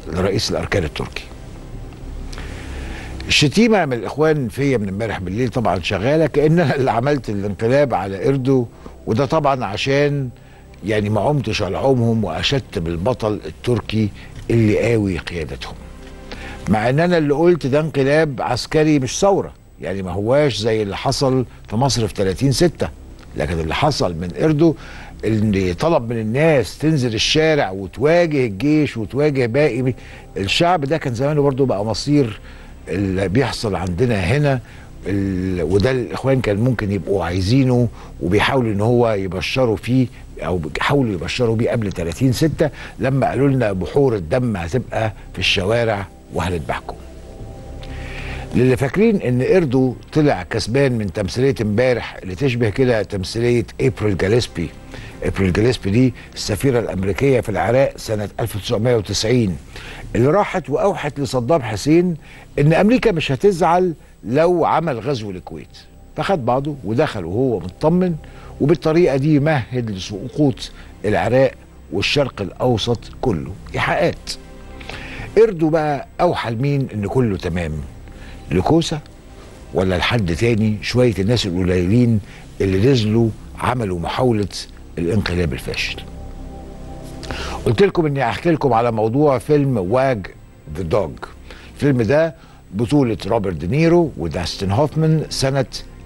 لرئيس الاركان التركي الشتيمه من الاخوان فيا من امبارح بالليل طبعا شغاله كان انا اللي عملت الانقلاب على اردو وده طبعا عشان يعني ما عمتش على عمهم واشدت بالبطل التركي اللي قاوي قيادتهم مع ان انا اللي قلت ده انقلاب عسكري مش ثوره يعني ما هواش زي اللي حصل في مصر في 30 6 لكن اللي حصل من اردو اللي طلب من الناس تنزل الشارع وتواجه الجيش وتواجه باقي الشعب ده كان زمانه برضه بقى مصير اللي بيحصل عندنا هنا ال... وده الاخوان كان ممكن يبقوا عايزينه وبيحاولوا ان هو يبشروا فيه او بيحاولوا يبشروا بيه قبل 30 6 لما قالوا لنا بحور الدم هتبقى في الشوارع وهنذبحكم. للي فاكرين ان اردو طلع كسبان من تمثيليه امبارح اللي تشبه كده تمثيليه ابريل جاليسبي ابريل جاليسبي دي السفيره الامريكيه في العراق سنه 1990 اللي راحت واوحت لصدام حسين ان امريكا مش هتزعل لو عمل غزو الكويت فخد بعضه ودخل وهو مطمن وبالطريقه دي مهد لسقوط العراق والشرق الاوسط كله ايحاءات اردو بقى اوحى لمين ان كله تمام لكوسه ولا لحد تاني شويه الناس القليلين اللي نزلوا عملوا محاوله الانقلاب الفاشل قلت لكم اني احكي لكم على موضوع فيلم واج ذا دوج الفيلم ده بطولة روبرت دينيرو وداستن هوفمان سنة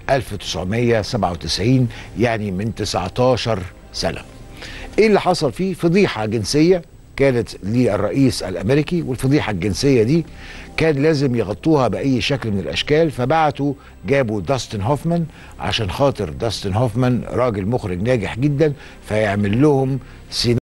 1997 يعني من 19 سنة ايه اللي حصل فيه فضيحة جنسية كانت للرئيس الامريكي والفضيحة الجنسية دي كان لازم يغطوها باي شكل من الاشكال فبعتوا جابوا داستن هوفمان عشان خاطر داستن هوفمان راجل مخرج ناجح جدا فيعمل لهم سيناريو